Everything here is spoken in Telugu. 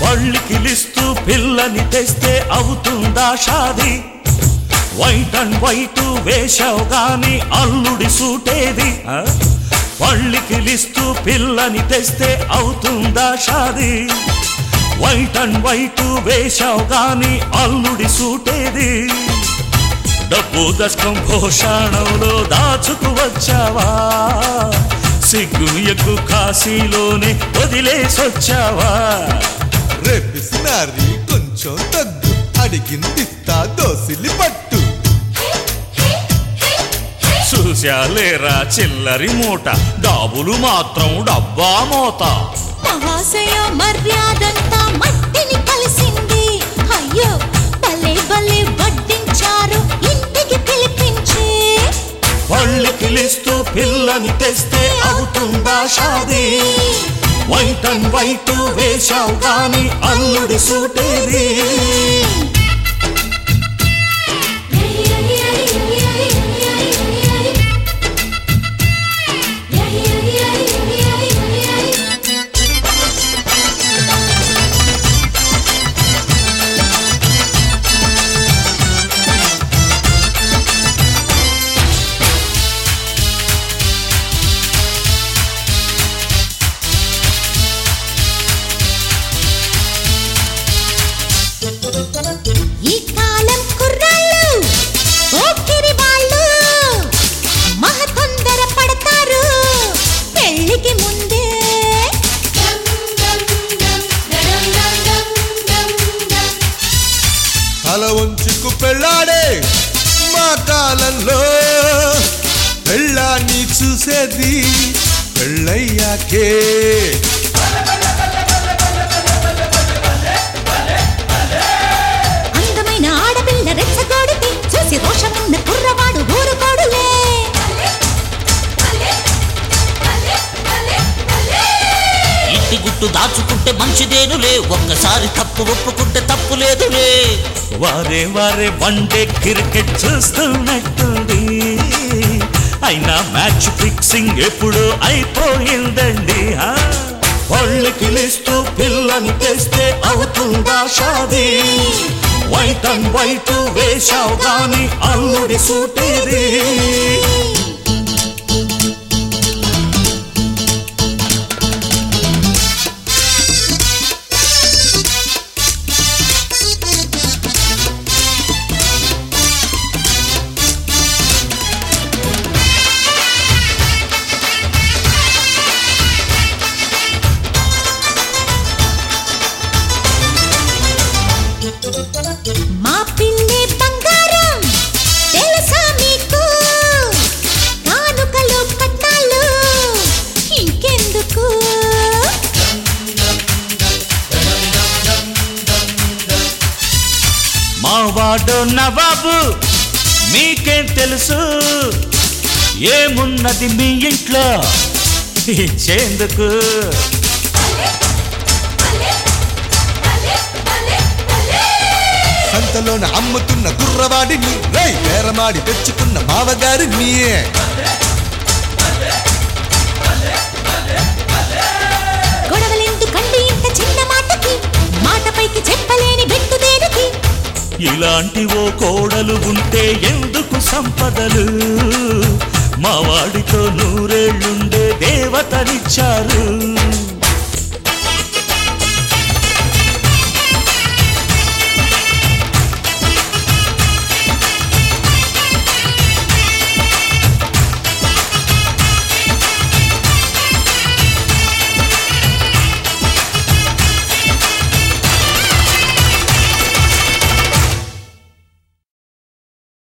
పళ్ళికిలిస్తూ పిల్లని తెస్తే అవుతుందా షాది వైట్ అండ్ వైట్ వేషావు గాని అల్లుడి సూటేది ఆ? పళ్ళికిలిస్తూ పిల్లని తెస్తే అవుతుందా షాది వైట్ అండ్ వైట్ వేషావు గాని అల్లుడి సూటేది డబ్బు దశకం భూషాణంలో దాచుకు వచ్చావా సిగ్గు ఎగ్గు కాశీలోనే వదిలేసొచ్చావా రేపిసినారి కొంచెం తగ్గు అడిగిందిస్తా దోసిలి పట్టు చూశాలేరా చిల్లరి మూట డాబులు మాత్రం డబ్బా మోత మహాశయ మర్యాదంతా మట్టిని కలిసింది అయ్యో భలే భలే వడ్డించారు ఇంటికి పిలిపించి పళ్ళకిలిస్తూ పిల్లని తెస్తే అవుతుందా షాది వైట్ అండ్ వైట్ వేషావు గాని అల్లుడి సూటేది ఈ కాలం కుర్రాళ్ళు పోకిరి వాళ్ళు మహ తొందర పడతారు పెళ్లికి ముందే తల వంచుకు పెళ్ళాడే మా కాలంలో పెళ్ళాన్ని చూసేది పెళ్ళయ్యాకే అందమైన ఆడపిల్ల రెచ్చగొడితే చూసి రోషమున్న కుర్రవాడు ఊరుకోడులే ఇంటి గుట్టు దాచుకుంటే మంచిదేనులే ఒక్కసారి తప్పు ఒప్పుకుంటే తప్పు లేదులే వారే వారే వన్డే క్రికెట్ చూస్తున్నట్టుంది అయినా మ్యాచ్ ఫిక్సింగ్ ఎప్పుడు అయిపోయిందండి ఆ? పళ్ళకిలిస్తూ పిల్లని తెస్తే అవుతుందా షాది వైట్ అండ్ వైట్ వేషావు గాని అల్లుడి సూటేది మా పిల్లి బంగారం తెలుసా మీకు కానుకలు కట్నాలు ఇంకెందుకు మా వాడు నవాబు మీకేం తెలుసు ఏమున్నది మీ ఇంట్లో ఇచ్చేందుకు సంతలోన అమ్ముతున్న కుర్రవాడిని రై బేరమాడి తెచ్చుకున్న మావగారిని గొడవలెందుకండి ఇంత చిన్న మాటకి మాట పైకి చెప్పలేని బెట్టు దేనికి ఇలాంటి ఓ కోడలు ఉంటే ఎందుకు సంపదలు మా వాడితో నూరేళ్లుండే దేవతనిచ్చారు